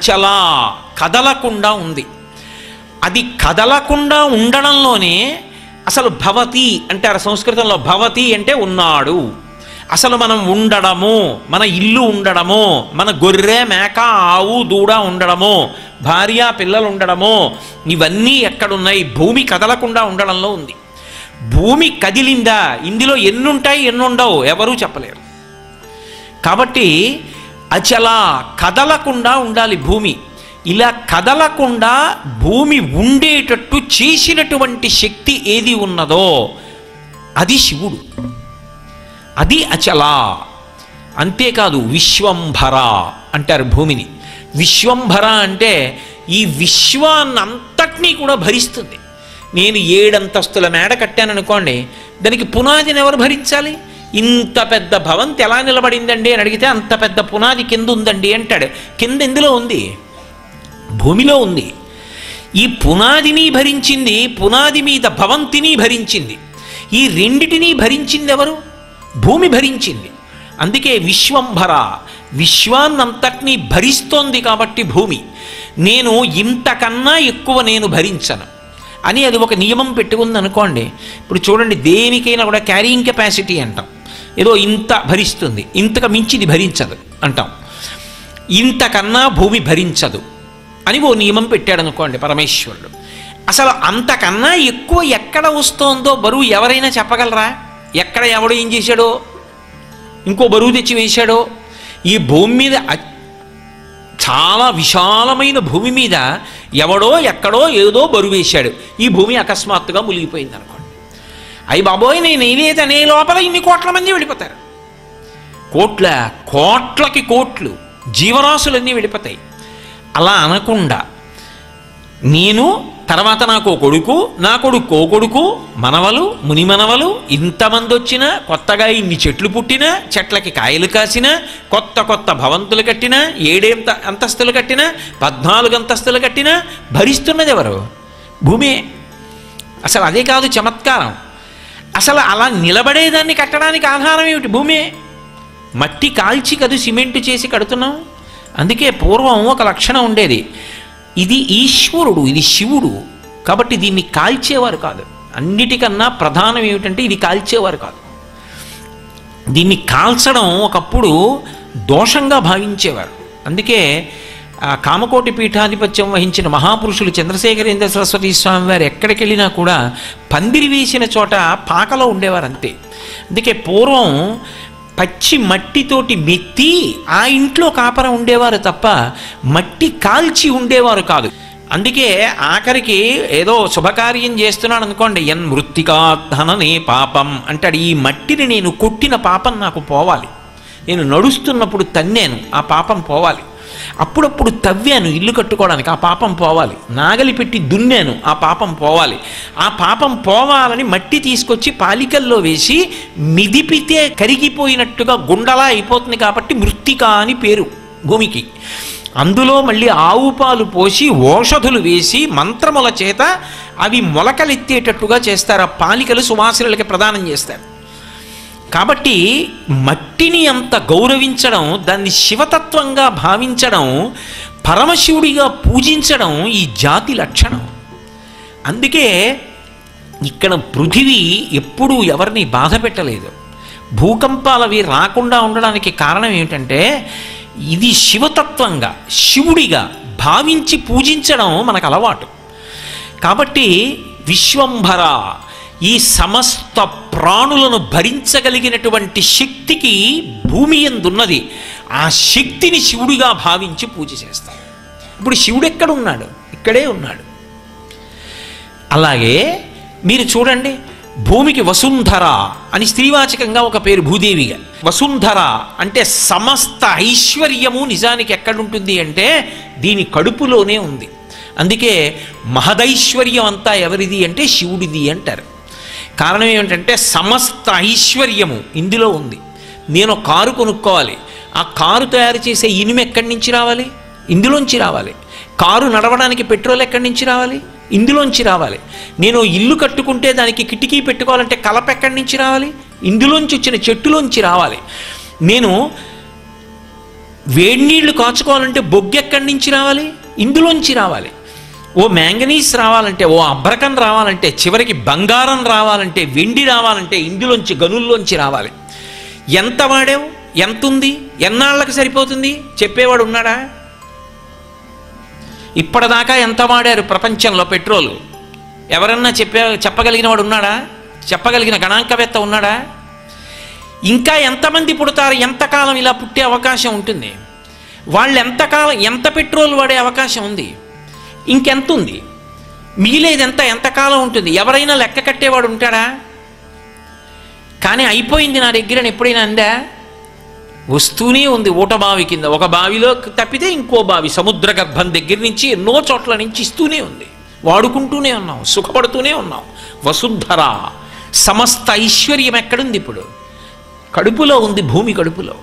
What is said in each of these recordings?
అచలా కదలకుండా ఉంది అది కదలకుండా ఉండడంలోనే అసలు భవతి అంటారు సంస్కృతంలో భవతి అంటే ఉన్నాడు అసలు మనం ఉండడము మన ఇల్లు ఉండడము మన గొర్రె మేక ఆవు దూడ ఉండడము భార్య పిల్లలు ఉండడము ఇవన్నీ ఎక్కడున్నాయి భూమి కదలకుండా ఉండడంలో ఉంది భూమి కదిలిందా ఇందులో ఎన్నుంటాయి ఎన్నుండవు ఎవరూ చెప్పలేరు కాబట్టి అచల కదలకుండా ఉండాలి భూమి ఇలా కదలకుండా భూమి ఉండేటట్టు చేసినటువంటి శక్తి ఏది ఉన్నదో అది శివుడు అది అచల అంతేకాదు విశ్వంభర అంటారు భూమిని విశ్వంభర అంటే ఈ విశ్వాన్నంతటినీ కూడా భరిస్తుంది నేను ఏడంతస్తుల మేడ కట్టాననుకోండి దానికి పునాదిని ఎవరు భరించాలి ఇంత పెద్ద భవంతి ఎలా నిలబడిందండి అని అడిగితే అంత పెద్ద పునాది కింద ఉందండి అంటాడు కింద ఎందులో ఉంది భూమిలో ఉంది ఈ పునాదిని భరించింది పునాది మీద భవంతిని భరించింది ఈ రెండిటిని భరించింది ఎవరు భూమి భరించింది అందుకే విశ్వంభర విశ్వాన్నంతటినీ భరిస్తోంది కాబట్టి భూమి నేను ఇంతకన్నా ఎక్కువ నేను భరించను అని అది ఒక నియమం పెట్టుకుంది అనుకోండి ఇప్పుడు చూడండి దేనికైనా కూడా క్యారింగ్ కెపాసిటీ అంటాం ఏదో ఇంత భరిస్తుంది ఇంతకు మించిది భరించదు అంటాం ఇంతకన్నా భూమి భరించదు అని ఓ నియమం పెట్టాడు అనుకోండి పరమేశ్వరుడు అసలు అంతకన్నా ఎక్కువ ఎక్కడ వస్తోందో బరువు ఎవరైనా చెప్పగలరా ఎక్కడ ఎవడు ఏం చేశాడో ఇంకో బరువు తెచ్చి వేశాడో ఈ భూమి మీద అ- చాలా విశాలమైన భూమి మీద ఎవడో ఎక్కడో ఏదో బరువు వేశాడు ఈ భూమి అకస్మాత్తుగా మునిగిపోయింది అనుకోండి అయ్యి బాబోయ్ నేను ఏదైతే అనే లోపల ఇన్ని కోట్ల మంది వెళ్ళిపోతారు కోట్ల కోట్లకి కోట్లు జీవరాశులన్నీ వెళ్ళిపోతాయి అలా అనకుండా నేను తర్వాత నాకు ఓ కొడుకు నా కొడుకు ఓ కొడుకు మనవలు ముని మనవలు ఇంతమంది వచ్చినా కొత్తగా ఇన్ని చెట్లు పుట్టినా చెట్లకి కాయలు కాసినా కొత్త కొత్త భవంతులు కట్టినా ఏడేంత అంతస్తులు కట్టినా పద్నాలుగు అంతస్తులు కట్టినా భరిస్తున్నది ఎవరు భూమే అసలు అదే కాదు చమత్కారం అసలు అలా నిలబడేదాన్ని కట్టడానికి ఆధారం ఏమిటి భూమే మట్టి కాల్చి కదు సిమెంటు చేసి కడుతున్నాం అందుకే పూర్వం ఒక లక్షణం ఉండేది ఇది ఈశ్వరుడు ఇది శివుడు కాబట్టి దీన్ని కాల్చేవారు కాదు అన్నిటికన్నా ప్రధానం ఏమిటంటే ఇది కాల్చేవారు కాదు దీన్ని కాల్చడం ఒకప్పుడు దోషంగా భావించేవారు అందుకే ఆ కామకోటి పీఠాధిపత్యం వహించిన మహాపురుషులు చంద్రశేఖరేంద్ర సరస్వతి స్వామి వారు ఎక్కడికి వెళ్ళినా కూడా పందిరి వేసిన చోట పాకలో ఉండేవారు అంతే అందుకే పూర్వం పచ్చి మట్టితోటి మెత్తి ఆ ఇంట్లో కాపరం ఉండేవారు తప్ప మట్టి కాల్చి ఉండేవారు కాదు అందుకే ఆఖరికి ఏదో శుభకార్యం చేస్తున్నాను అనుకోండి ఎన్ మృత్తికా ధననే పాపం అంటాడు ఈ మట్టిని నేను కొట్టిన పాపం నాకు పోవాలి నేను నడుస్తున్నప్పుడు తన్నాను ఆ పాపం పోవాలి అప్పుడప్పుడు తవ్వాను ఇల్లు కట్టుకోవడానికి ఆ పాపం పోవాలి నాగలి పెట్టి దున్నాను ఆ పాపం పోవాలి ఆ పాపం పోవాలని మట్టి తీసుకొచ్చి పాలికల్లో వేసి మిదిపితే కరిగిపోయినట్టుగా గుండలా అయిపోతుంది కాబట్టి మృత్తిక అని పేరు భూమికి అందులో మళ్ళీ ఆవు పాలు పోసి ఓషధులు వేసి మంత్రముల చేత అవి మొలకలెత్తేటట్టుగా చేస్తారు ఆ పాలికలు సువాసనలకి ప్రదానం చేస్తారు కాబట్టి మట్టిని అంత గౌరవించడం దాన్ని శివతత్వంగా భావించడం పరమశివుడిగా పూజించడం ఈ జాతి లక్షణం అందుకే ఇక్కడ పృథివీ ఎప్పుడూ ఎవరిని బాధ పెట్టలేదు భూకంపాలవి రాకుండా ఉండడానికి కారణం ఏమిటంటే ఇది శివతత్వంగా శివుడిగా భావించి పూజించడం మనకు అలవాటు కాబట్టి విశ్వంభర ఈ సమస్త ప్రాణులను భరించగలిగినటువంటి శక్తికి భూమి ఎందున్నది ఆ శక్తిని శివుడిగా భావించి పూజ చేస్తారు ఇప్పుడు శివుడు ఎక్కడున్నాడు ఇక్కడే ఉన్నాడు అలాగే మీరు చూడండి భూమికి వసుంధర అని స్త్రీవాచకంగా ఒక పేరు భూదేవిగా వసుంధర అంటే సమస్త ఐశ్వర్యము నిజానికి ఎక్కడుంటుంది అంటే దీని కడుపులోనే ఉంది అందుకే మహదైశ్వర్యం అంతా ఎవరిది అంటే శివుడిది అంటారు కారణం ఏమిటంటే సమస్త ఐశ్వర్యము ఇందులో ఉంది నేను ఒక కారు కొనుక్కోవాలి ఆ కారు తయారు చేసే ఇనుము ఎక్కడి నుంచి రావాలి ఇందులోంచి రావాలి కారు నడవడానికి పెట్రోల్ ఎక్కడి నుంచి రావాలి ఇందులోంచి రావాలి నేను ఇల్లు కట్టుకుంటే దానికి కిటికీ పెట్టుకోవాలంటే కలప ఎక్కడి నుంచి రావాలి ఇందులోంచి వచ్చిన చెట్టులోంచి రావాలి నేను వేడినీళ్లు కాచుకోవాలంటే బొగ్గు ఎక్కడి నుంచి రావాలి ఇందులోంచి రావాలి ఓ మ్యాంగనీస్ రావాలంటే ఓ అబ్రకం రావాలంటే చివరికి బంగారం రావాలంటే వెండి రావాలంటే ఇందులోంచి గనుల్లోంచి రావాలి ఎంత వాడావు ఎంత ఉంది ఎన్నాళ్ళకి సరిపోతుంది చెప్పేవాడు ఉన్నాడా ఇప్పటిదాకా ఎంత వాడారు ప్రపంచంలో పెట్రోల్ ఎవరన్నా చెప్పే చెప్పగలిగిన వాడు ఉన్నాడా చెప్పగలిగిన గణాంకవేత్త ఉన్నాడా ఇంకా ఎంతమంది పుడతారు ఎంతకాలం ఇలా పుట్టే అవకాశం ఉంటుంది వాళ్ళు ఎంతకాలం ఎంత పెట్రోల్ వాడే అవకాశం ఉంది ఇంకెంత ఉంది మిగిలేది ఎంత ఎంతకాలం ఉంటుంది ఎవరైనా లెక్క కట్టేవాడు ఉంటాడా కానీ అయిపోయింది నా దగ్గర ఎప్పుడైనా అందా వస్తూనే ఉంది ఊట బావి కింద ఒక బావిలో తప్పితే ఇంకో బావి సముద్ర గర్భం దగ్గర నుంచి ఎన్నో చోట్ల నుంచి ఇస్తూనే ఉంది వాడుకుంటూనే ఉన్నాం సుఖపడుతూనే ఉన్నాం వసుంధర సమస్త ఐశ్వర్యం ఎక్కడుంది ఇప్పుడు కడుపులో ఉంది భూమి కడుపులో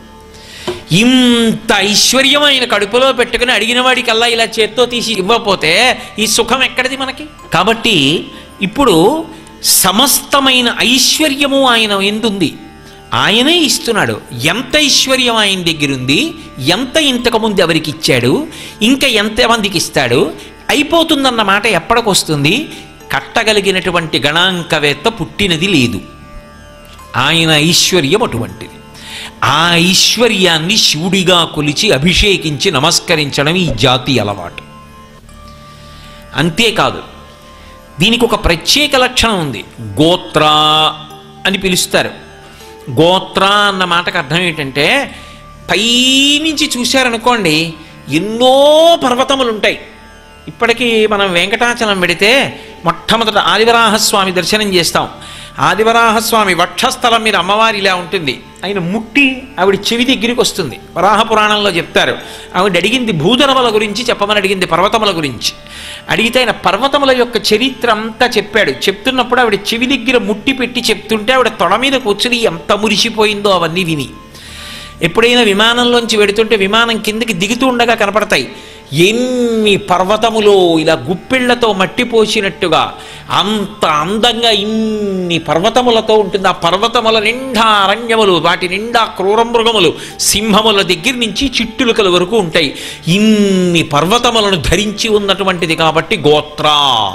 ఇంత ఐశ్వర్యమైన కడుపులో పెట్టుకుని అడిగిన వాడికల్లా ఇలా చేత్తో తీసి ఇవ్వకపోతే ఈ సుఖం ఎక్కడిది మనకి కాబట్టి ఇప్పుడు సమస్తమైన ఐశ్వర్యము ఆయన ఎందుంది ఆయనే ఇస్తున్నాడు ఎంత ఐశ్వర్యం ఆయన దగ్గర ఉంది ఎంత ఇంతకుముందు ఎవరికి ఇచ్చాడు ఇంకా ఎంతమందికి ఇస్తాడు అయిపోతుందన్న మాట ఎప్పటికొస్తుంది కట్టగలిగినటువంటి గణాంకవేత్త పుట్టినది లేదు ఆయన ఐశ్వర్యం అటువంటిది ఆ ఐశ్వర్యాన్ని శివుడిగా కొలిచి అభిషేకించి నమస్కరించడం ఈ జాతి అలవాటు అంతేకాదు దీనికి ఒక ప్రత్యేక లక్షణం ఉంది గోత్ర అని పిలుస్తారు గోత్ర అన్న మాటకు అర్థం ఏంటంటే పైనుంచి చూశారనుకోండి ఎన్నో పర్వతములు ఉంటాయి ఇప్పటికీ మనం వెంకటాచలం పెడితే మొట్టమొదట ఆదివరాహస్వామి దర్శనం చేస్తాం ఆదివరాహస్వామి వక్షస్థలం మీద అమ్మవారి ఇలా ఉంటుంది ఆయన ముట్టి ఆవిడ చెవి దగ్గరికి వస్తుంది వరాహ పురాణంలో చెప్తారు ఆవిడ అడిగింది భూధరముల గురించి చెప్పమని అడిగింది పర్వతముల గురించి అడిగితే ఆయన పర్వతముల యొక్క చరిత్ర అంతా చెప్పాడు చెప్తున్నప్పుడు ఆవిడ చెవి దగ్గర ముట్టి పెట్టి చెప్తుంటే ఆవిడ తొడ మీద కూర్చుని ఎంత మురిసిపోయిందో అవన్నీ విని ఎప్పుడైనా విమానంలోంచి వెడుతుంటే విమానం కిందకి దిగుతూ ఉండగా కనపడతాయి ఎన్ని పర్వతములు ఇలా గుప్పిళ్లతో మట్టి పోసినట్టుగా అంత అందంగా ఇన్ని పర్వతములతో ఉంటుంది ఆ పర్వతముల నిండా అరణ్యములు వాటి నిండా క్రూర మృగములు సింహముల దగ్గర నుంచి చిట్టులుకల వరకు ఉంటాయి ఇన్ని పర్వతములను ధరించి ఉన్నటువంటిది కాబట్టి గోత్ర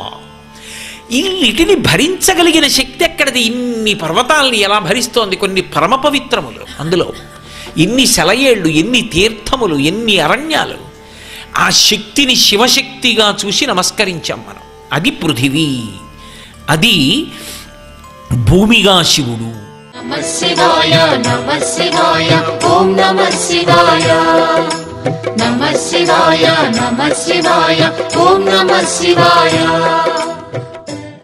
వీటిని భరించగలిగిన శక్తి ఎక్కడిది ఇన్ని పర్వతాలని ఎలా భరిస్తోంది కొన్ని పరమ పవిత్రములు అందులో ఎన్ని సెలయేళ్ళు ఎన్ని తీర్థములు ఎన్ని అరణ్యాలు ఆ శక్తిని శివశక్తిగా చూసి నమస్కరించాం మనం అది పృథివీ అది భూమిగా శివుడు నమ శివాయ నమ శివాయ ఓం నమ శివాయ నమ శివాయ నమ శివాయ ఓం నమ శివాయ